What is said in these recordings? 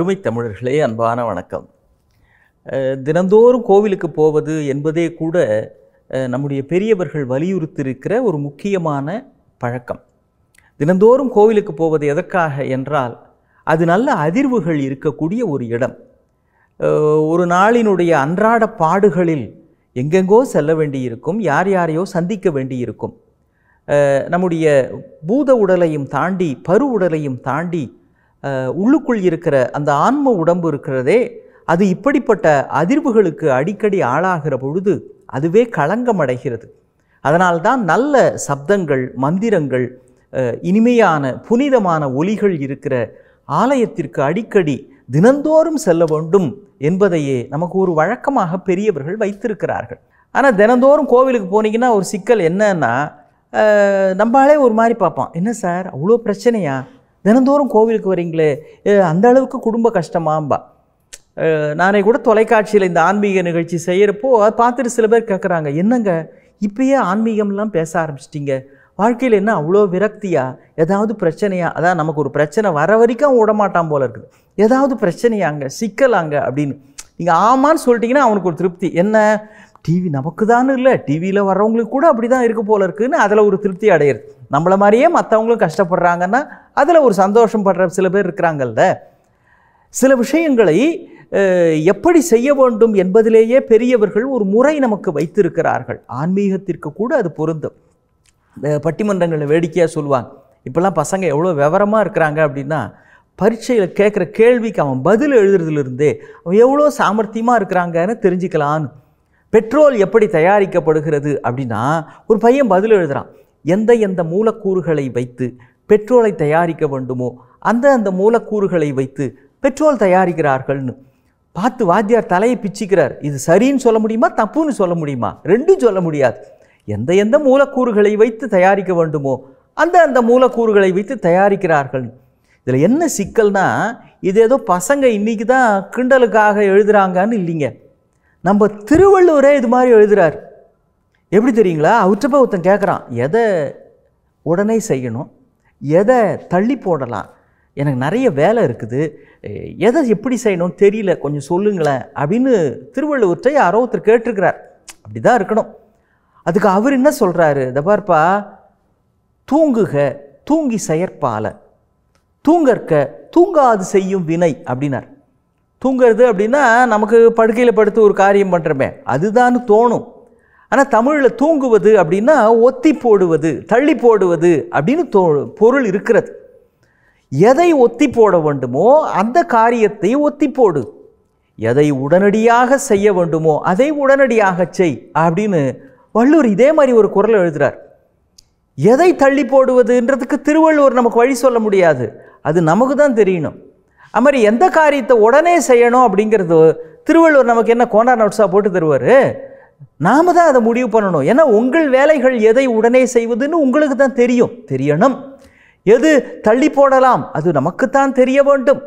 அருமை தமிழர்களே அன்பான வணக்கம் அஹ், தினந்தோறும் கோவிலுக்கு போவது என்பதே கூட அஹ், நம்முடைய பெரியவர்கள் வலியுறுத்தியிருக்கிற ஒரு முக்கியமான பழக்கம் தினந்தோறும் கோவிலுக்கு போவது எதற்காக என்றால் அது நல்ல அதிர்வுகள் இருக்கக்கூடிய ஒரு இடம் அஹ், ஒரு நாளினுடைய அன்றாட பாடுகளில் எங்கெங்கோ செல்ல வேண்டியிருக்கும் யார் யாரையோ சந்திக்க வேண்டியிருக்கும் அஹ், நம்முடைய பூத உடலையும் தாண்டி பரு உடலையும் தாண்டி அஹ், உள்ளுக்குள் இருக்கிற அந்த ஆன்ம உடம்பு இருக்கிறதே அது இப்படிப்பட்ட அதிர்வுகளுக்கு அடிக்கடி ஆளாகிற பொழுது அதுவே களங்கம் அடைகிறது அதனால்தான் நல்ல சப்தங்கள் மந்திரங்கள் அஹ், இனிமையான புனிதமான ஒலிகள் இருக்கிற ஆலயத்திற்கு அடிக்கடி தினந்தோறும் செல்ல வேண்டும் என்பதையே நமக்கு ஒரு வழக்கமாக பெரியவர்கள் வைத்திருக்கிறார்கள் ஆனால் தினந்தோறும் கோவிலுக்கு போனீங்கன்னா ஒரு சிக்கல் என்னன்னா அஹ், நம்மளே ஒரு மாதிரி பார்ப்பான் என்ன சார் அவ்வளோ பிரச்சனையா தினந்தோறும் கோவிலுக்கு வரீங்களே அஹ், அந்த அளவுக்கு குடும்ப கஷ்டமாம்பா அஹ், நானே கூட தொலைக்காட்சியில் இந்த ஆன்மீக நிகழ்ச்சி செய்கிறப்போ அதை பார்த்துட்டு சில பேர் கேட்குறாங்க என்னங்க இப்பயே ஆன்மீகம்லாம் பேச ஆரம்பிச்சிட்டிங்க வாழ்க்கையில் என்ன அவ்வளோ விரக்தியா ஏதாவது பிரச்சனையா அதான் நமக்கு ஒரு பிரச்சனை வர வரைக்கும் அவன் விடமாட்டான் போல இருக்குது ஏதாவது பிரச்சனையாங்க சிக்கலாங்க அப்படின்னு நீங்கள் ஆமான்னு சொல்லிட்டீங்கன்னா அவனுக்கு ஒரு திருப்தி என்ன டிவி நமக்கு தான் இல்லை டிவியில் வர்றவங்களுக்கு கூட அப்படி தான் இருக்க போல இருக்குன்னு அதில் ஒரு திருப்தி அடையிறது நம்மளை மாதிரியே மற்றவங்களும் கஷ்டப்படுறாங்கன்னா அதில் ஒரு சந்தோஷம் படுற சில பேர் இருக்கிறாங்கல்ல சில விஷயங்களை அஹ், எப்படி செய்ய வேண்டும் என்பதிலேயே பெரியவர்கள் ஒரு முறை நமக்கு வைத்திருக்கிறார்கள் ஆன்மீகத்திற்கு கூட அது பொருந்தும் இந்த பட்டிமன்றங்களில் வேடிக்கையாக சொல்லுவாங்க இப்போல்லாம் பசங்க எவ்வளோ விவரமாக இருக்கிறாங்க அப்படின்னா பரீட்சையில் கேட்குற கேள்விக்கு அவன் பதில் எழுதுறதுலேருந்தே அவன் எவ்வளோ சாமர்த்தியமாக இருக்கிறாங்கன்னு தெரிஞ்சுக்கலான்னு பெட்ரோல் எப்படி தயாரிக்கப்படுகிறது அப்படின்னா ஒரு பையன் பதில் எழுதுறான் எந்த எந்த மூலக்கூறுகளை வைத்து பெட்ரோலை தயாரிக்க வேண்டுமோ அந்த அந்த மூலக்கூறுகளை வைத்து பெட்ரோல் தயாரிக்கிறார்கள்னு பார்த்து வாத்தியார் தலையை பிச்சிக்கிறார் இது சரின்னு சொல்ல முடியுமா தப்புன்னு சொல்ல முடியுமா ரெண்டும் சொல்ல முடியாது எந்த எந்த மூலக்கூறுகளை வைத்து தயாரிக்க வேண்டுமோ அந்த அந்த மூலக்கூறுகளை வைத்து தயாரிக்கிறார்கள் இதில் என்ன சிக்கல்னா இது ஏதோ பசங்க இன்னைக்கு தான் கிண்டலுக்காக எழுதுறாங்கன்னு இல்லைங்க நம்ம திருவள்ளுவரே இது மாதிரி எழுதுறார் எப்படி தெரியுங்களா அவர்கிட்ட போய் ஒருத்தன் கேட்குறான் எதை உடனே செய்யணும் எதை தள்ளி போடலாம் எனக்கு நிறைய வேலை இருக்குது எ- எதை எப்படி செய்யணும் தெரியல கொஞ்சம் சொல்லுங்களேன் அப்படின்னு திருவள்ளுவர்கிட்ட யாரோ ஒருத்தர் கேட்டிருக்கிறார் அப்படி தான் இருக்கணும் அதுக்கு அவர் என்ன சொல்கிறாரு இதை பார்ப்பா தூங்குக தூங்கி செயற்பால தூங்கற்க தூங்காது செய்யும் வினை அப்படின்னார் தூங்குறது அப்படின்னா நமக்கு படுக்கையில் படுத்து ஒரு காரியம் பண்ணுறமே அதுதான்னு தோணும் ஆனால் தமிழில் தூங்குவது அப்படின்னா ஒத்தி போடுவது தள்ளி போடுவது அப்படின்னு தோ பொருள் இருக்கிறது எதை ஒத்தி போட வேண்டுமோ அந்த காரியத்தை ஒத்தி போடு எதை உடனடியாக செய்ய வேண்டுமோ அதை உடனடியாக செய் அப்படின்னு வள்ளுவர் இதே மாதிரி ஒரு குரல் எழுதுறார் எதை தள்ளி போடுவதுன்றதுக்கு திருவள்ளுவர் நமக்கு வழி சொல்ல முடியாது அது நமக்கு தான் தெரியணும் அது மாதிரி எந்த காரியத்தை உடனே செய்யணும் அப்படிங்கிறது திருவள்ளுவர் நமக்கு என்ன கோனா நோட்ஸாக போட்டு தருவார் நாம தான் அதை முடிவு பண்ணணும் ஏன்னா உங்கள் வேலைகள் எதை உடனே செய்வதுன்னு உங்களுக்கு தான் தெரியும் தெரியணும் எது தள்ளி போடலாம் அது நமக்குத்தான் தெரிய வேண்டும்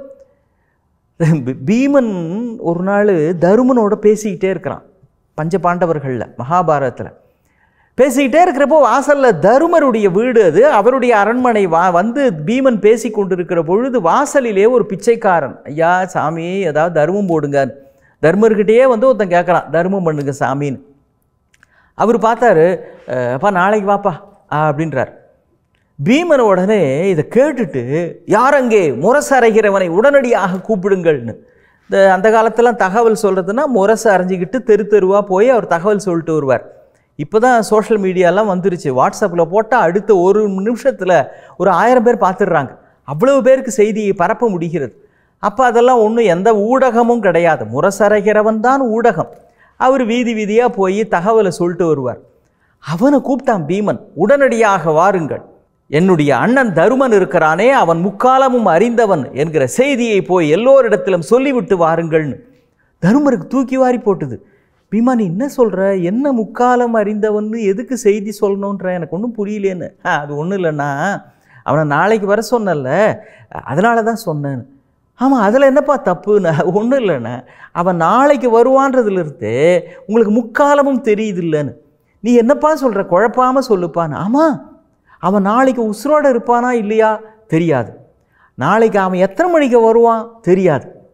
பீ- பீமன் ஒரு நாள் தருமனோட பேசிக்கிட்டே இருக்கிறான் பஞ்ச பாண்டவர்களில் மகாபாரதத்தில் பேசிக்கிட்டே இருக்கிறப்போ வாசலில் தருமருடைய வீடு அது அவருடைய அரண்மனை வா வந்து பீமன் பேசி கொண்டிருக்கிற பொழுது வாசலிலே ஒரு பிச்சைக்காரன் ஐயா சாமி ஏதாவது தர்மம் போடுங்க தர்மர்கிட்டயே வந்து ஒருத்தன் கேட்குறான் தர்மம் பண்ணுங்க சாமின்னு அவர் பார்த்தாரு "அஹ், அப்பா நாளைக்கு வாப்பா ஆ, அப்படின்றார் பீமன் உடனே இதை கேட்டுட்டு யாரங்கே முரசு அரைகிறவனை உடனடியாக கூப்பிடுங்கள்னு இந்த அந்த காலத்தெல்லாம் தகவல் சொல்கிறதுனா முரசு அரைஞ்சிக்கிட்டு தெரு தெருவாக போய் அவர் தகவல் சொல்லிட்டு வருவார் இப்போ தான் சோஷியல் மீடியாலாம் வந்துருச்சு வாட்ஸ்அப்பில் போட்டால் அடுத்த ஒரு நிமிஷத்தில் ஒரு ஆயிரம் பேர் பார்த்துடுறாங்க அவ்வளவு பேருக்கு செய்தியை பரப்ப முடிகிறது அப்போ அதெல்லாம் ஒன்றும் எந்த ஊடகமும் கிடையாது முரசரைகிறவன் தான் ஊடகம் அவர் வீதி வீதியாக போய் தகவலை சொல்லிட்டு வருவார் அவனை கூப்பிட்டான் பீமன் உடனடியாக வாருங்கள் என்னுடைய அண்ணன் தருமன் இருக்கிறானே அவன் முக்காலமும் அறிந்தவன் என்கிற செய்தியை போய் எல்லோரிடத்திலும் சொல்லிவிட்டு வாருங்கள்னு தருமருக்கு தூக்கி வாரி போட்டுது பீமா நீ என்ன சொல்கிற என்ன முக்காலம் அறிந்தவன்னு எதுக்கு செய்தி சொல்லணுன்ற எனக்கு ஒன்றும் புரியலேன்னு "ஆ, அது ஒன்றும் இல்லைண்ணா அவனை நாளைக்கு வர சொன்னல அதனால தான் சொன்னேன் ஆமாம் அதில் என்னப்பா தப்புன்னு ஒன்றும் இல்லைண்ணே அவன் நாளைக்கு வருவான்றதுலேருந்து உங்களுக்கு முக்காலமும் தெரியுது இல்லைன்னு நீ என்னப்பா சொல்கிற குழப்பாமல் சொல்லுப்பான்னு ஆமாம் அவன் நாளைக்கு உசுரோடு இருப்பானா இல்லையா தெரியாது நாளைக்கு அவன் எத்தனை மணிக்கு வருவான் தெரியாது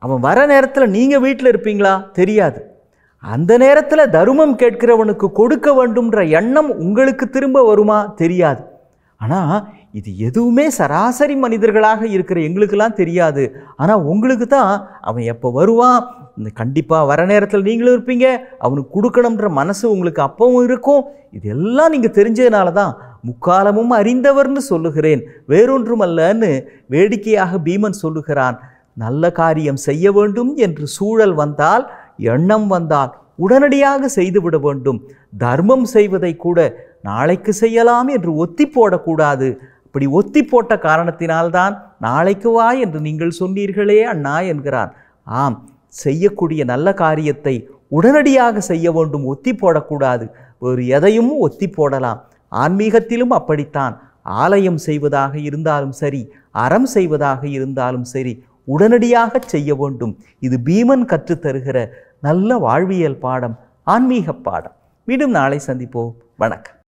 அவன் வர நேரத்தில் நீங்கள் வீட்டில் இருப்பீங்களா தெரியாது அந்த நேரத்தில் தருமம் கேட்கிறவனுக்கு கொடுக்க வேண்டும்ன்ற எண்ணம் உங்களுக்கு திரும்ப வருமா தெரியாது ஆனால் இது எதுவுமே சராசரி மனிதர்களாக இருக்கிற எங்களுக்கெல்லாம் தெரியாது ஆனால் உங்களுக்கு தான் அவன் எப்போ வருவான் இந்த கண்டிப்பாக வர நேரத்தில் நீங்களும் இருப்பீங்க அவனுக்கு கொடுக்கணுன்ற மனசு உங்களுக்கு அப்பவும் இருக்கும் இதெல்லாம் நீங்கள் தெரிஞ்சதுனால தான் முக்காலமும் அறிந்தவர்னு சொல்லுகிறேன் வேறொன்றுமல்லன்னு வேடிக்கையாக பீமன் சொல்லுகிறான் நல்ல காரியம் செய்ய வேண்டும் என்று சூழல் வந்தால் எண்ணம் வந்தால் உடனடியாக செய்துவிட வேண்டும் தர்மம் செய்வதை கூட நாளைக்கு செய்யலாம் என்று ஒத்தி போடக்கூடாது இப்படி ஒத்தி போட்ட காரணத்தினால்தான் நாளைக்கு வா என்று நீங்கள் சொன்னீர்களே அண்ணா என்கிறான் ஆம் செய்யக்கூடிய நல்ல காரியத்தை உடனடியாக செய்ய வேண்டும் ஒத்தி போடக்கூடாது வேறு எதையும் ஒத்தி போடலாம் ஆன்மீகத்திலும் அப்படித்தான் ஆலயம் செய்வதாக இருந்தாலும் சரி அறம் செய்வதாக இருந்தாலும் சரி உடனடியாக செய்ய வேண்டும் இது பீமன் கற்றுத்தருகிற நல்ல வாழ்வியல் பாடம் ஆன்மீக பாடம் மீண்டும் நாளை சந்திப்போம் வணக்கம்